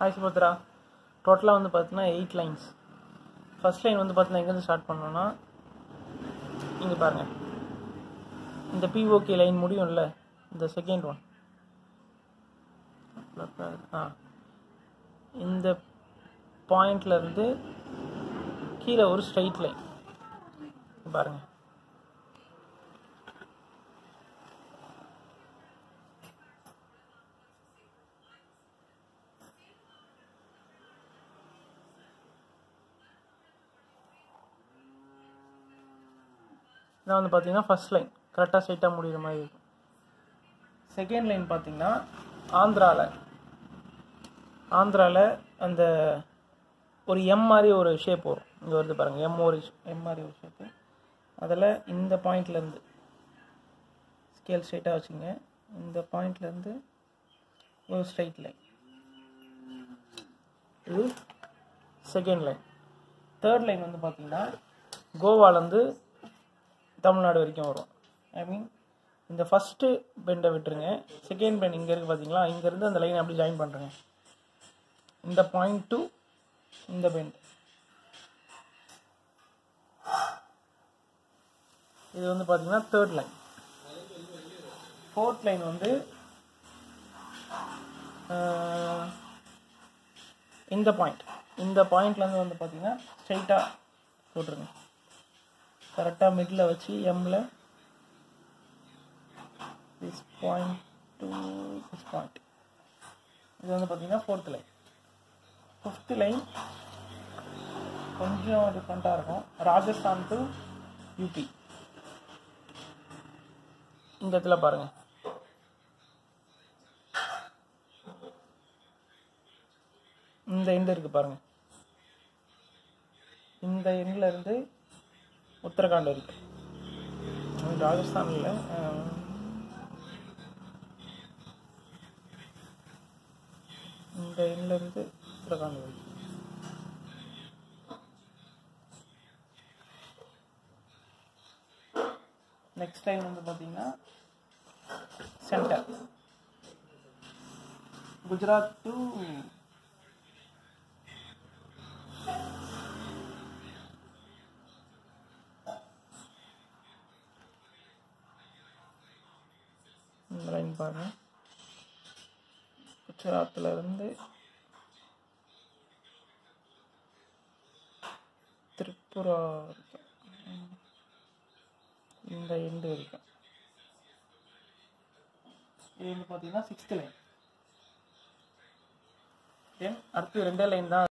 hi Subhadra டோட்டலாக வந்து பார்த்தீங்கன்னா எயிட் லைன்ஸ் ஃபர்ஸ்ட் லைன் வந்து பார்த்தீங்கன்னா எங்கேருந்து ஸ்டார்ட் பண்ணோன்னா இங்கே பாருங்கள் இந்த பிஓகே லைன் முடியும்ல இந்த செகண்ட் ஒன் ஆ இந்த பாயிண்ட்ல இருந்து கீழே ஒரு ஸ்ட்ரைட் லைன் பாருங்க இதான் வந்து பார்த்தீங்கன்னா ஃபர்ஸ்ட் லைன் கரெக்டாக ஸ்ட்ரைட்டாக முடிகிற மாதிரி இருக்கும் செகண்ட் லைன் பார்த்தீங்கன்னா ஆந்திராவில் ஆந்திராவில் அந்த ஒரு எம் மாதிரி ஒரு ஷேப் வரும் இங்கே வருது பாருங்கள் எம் ஒரு எம் மாதிரி ஒரு ஷேப்பு அதில் இந்த பாயிண்ட்லேருந்து ஸ்கேல் ஸ்ட்ரைட்டாக வச்சுங்க இந்த பாயிண்ட்லேருந்து ஒரு ஸ்ட்ரைட் லைன் இது செகண்ட் லைன் தேர்ட் லைன் வந்து பார்த்தீங்கன்னா கோவாலேருந்து தமிழ்நாடு வரைக்கும் வரும் ஐ மீன் இந்த ஃபஸ்ட்டு பெண்டை விட்டுருங்க செகண்ட் பெண்ட் இங்கே இருக்குது பார்த்தீங்களா இங்கேருந்து அந்த லைனை அப்படி ஜாயின் பண்ணுறேங்க இந்த பாயிண்ட் டு இந்த பெண்ட் இது வந்து பார்த்தீங்கன்னா தேர்ட் லைன் ஃபோர்த் லைன் வந்து ஆஹ், இந்த பாயிண்ட் இந்த பாயிண்ட்லேருந்து வந்து பார்த்தீங்கன்னா ஸ்ட்ரைட்டாக போட்டுருங்க கரெக்டாக மிடில் வச்சு எம்மில் this point to this point இது வந்து பார்த்தீங்கன்னா ஃபோர்த் லைன் ஃபிஃப்த் லைன் கொஞ்சம் டிஃப்ரெண்ட்டாக இருக்கும் ராஜஸ்தான் டு யூபி இந்த இடத்துல பாருங்க இந்த எண்டு இருக்கு பாருங்க இந்த எண்ட்ல இருந்து உத்தரகாண்ட் இருக்கு அது ராஜஸ்தான்ல அஹ், இந்த எண்ட்ல இருந்து உத்தரகாண்ட் வரைக்கும் நெக்ஸ்ட் டைம் வந்து பார்த்தீங்கன்னா சென்டர் குஜராத் டு இந்த லைன் பாருங்க குஜராத்தில் இருந்து திரிபுரா வரைக்கும் இந்த எண்டு வரைக்கும் இது வந்து பார்த்தீங்கன்னா சிக்ஸ்த் லைன் தென் அடுத்து ரெண்டே லைன் தான்